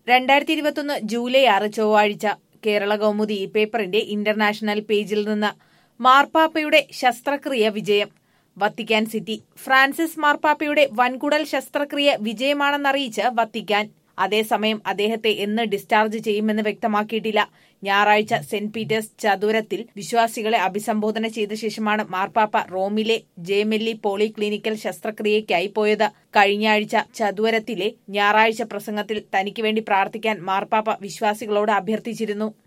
രണ്ടായിരത്തി ഇരുപത്തൊന്ന് ജൂലൈ ആറ് ചൊവ്വാഴ്ച കേരള കൗമുദി ഈ പേപ്പറിന്റെ ഇന്റർനാഷണൽ പേജിൽ നിന്ന് മാർപ്പാപ്പയുടെ ശസ്ത്രക്രിയ വിജയം വത്തിക്കാൻ സിറ്റി ഫ്രാൻസിസ് മാർപ്പാപ്പയുടെ വൻകുടൽ ശസ്ത്രക്രിയ വിജയമാണെന്നറിയിച്ച് വത്തിക്കാൻ അതേസമയം അദ്ദേഹത്തെ എന്ന് ഡിസ്ചാർജ് ചെയ്യുമെന്ന് വ്യക്തമാക്കിയിട്ടില്ല ഞായറാഴ്ച സെന്റ് പീറ്റേഴ്സ് ചതുരത്തിൽ വിശ്വാസികളെ അഭിസംബോധന ചെയ്ത ശേഷമാണ് മാർപ്പാപ്പ റോമിലെ ജേമെല്ലി പോളിക്ലിനിക്കൽ ശസ്ത്രക്രിയയ്ക്കായി പോയത് കഴിഞ്ഞയാഴ്ച ചതുരത്തിലെ ഞായറാഴ്ച പ്രസംഗത്തിൽ തനിക്ക് വേണ്ടി പ്രാർത്ഥിക്കാൻ മാർപ്പാപ്പ വിശ്വാസികളോട് അഭ്യർത്ഥിച്ചിരുന്നു